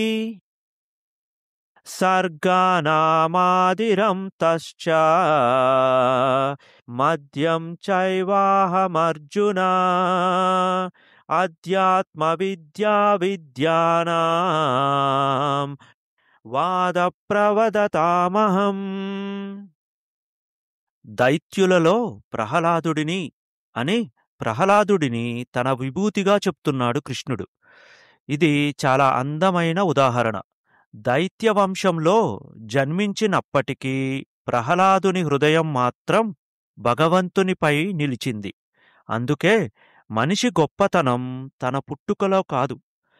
సర్గానామాదిరం తశ్చ మద్యం చైవాహమర్జున అధ్యాత్మ విద్యా విద్యానాం వాద ప్రవదతామహం దైత్యులలో ప్రహ్లాదుడిని అని ప్రహ్లాదుడిని తన విభూతిగా చెప్తున్నాడు కృష్ణుడు ఇది చాలా అందమైన ఉదాహరణ దైత్య వంశంలో జన్మించినప్పటికీ ప్రహ్లాదుని హృదయం మాత్రం భగవంతునిపై నిలిచింది అందుకే మనిషి గొప్పతనం తన పుట్టుకలో కాదు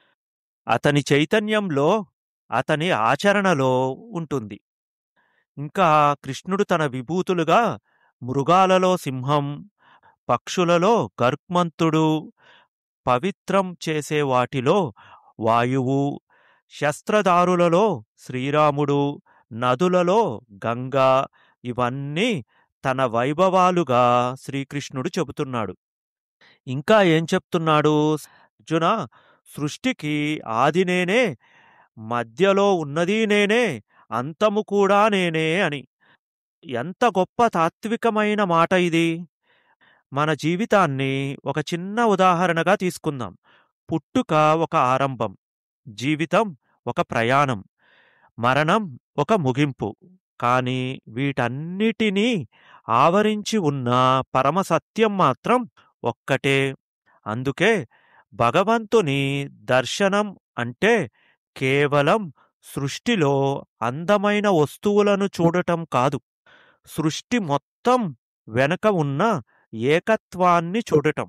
అతని చైతన్యంలో అతని ఆచరణలో ఉంటుంది ఇంకా కృష్ణుడు తన విభూతులుగా మృగాలలో సింహం పక్షులలో గర్క్మంతుడు పవిత్రం చేసే వాటిలో వాయువు శస్త్రదారులలో శ్రీరాముడు నదులలో గంగా ఇవన్నీ తన వైభవాలుగా శ్రీకృష్ణుడు చెబుతున్నాడు ఇంకా ఏం చెప్తున్నాడు అర్జున సృష్టికి ఆది నేనే మధ్యలో ఉన్నది నేనే అంతము కూడా నేనే అని ఎంత గొప్ప తాత్వికమైన మాట ఇది మన జీవితాన్ని ఒక చిన్న ఉదాహరణగా తీసుకుందాం పుట్టుక ఒక ఆరంభం జీవితం ఒక ప్రయాణం మరణం ఒక ముగింపు కాని వీటన్నిటినీ ఆవరించి ఉన్న పరమసత్యం మాత్రం ఒక్కటే అందుకే భగవంతుని దర్శనం అంటే కేవలం సృష్టిలో అందమైన వస్తువులను చూడటం కాదు సృష్టి మొత్తం వెనక ఉన్న ఏకత్వాన్ని చూడటం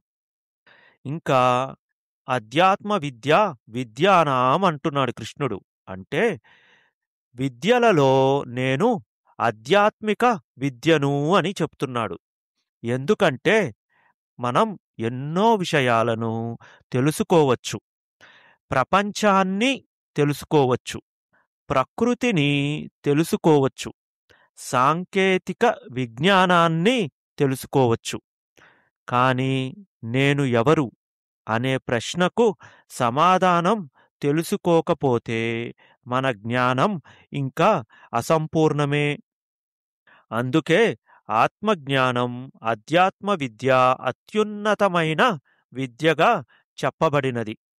ఇంకా అధ్యాత్మ విద్య విద్యానాం అంటున్నాడు కృష్ణుడు అంటే విద్యలలో నేను ఆధ్యాత్మిక విద్యను అని చెప్తున్నాడు ఎందుకంటే మనం ఎన్నో విషయాలను తెలుసుకోవచ్చు ప్రపంచాన్ని తెలుసుకోవచ్చు ప్రకృతిని తెలుసుకోవచ్చు సాంకేతిక విజ్ఞానాన్ని తెలుసుకోవచ్చు కాని నేను ఎవరు అనే ప్రశ్నకు సమాధానం తెలుసుకోకపోతే మన జ్ఞానం ఇంకా అసంపూర్ణమే అందుకే ఆత్మజ్ఞానం అధ్యాత్మ విద్య అత్యున్నతమైన విద్యగా చెప్పబడినది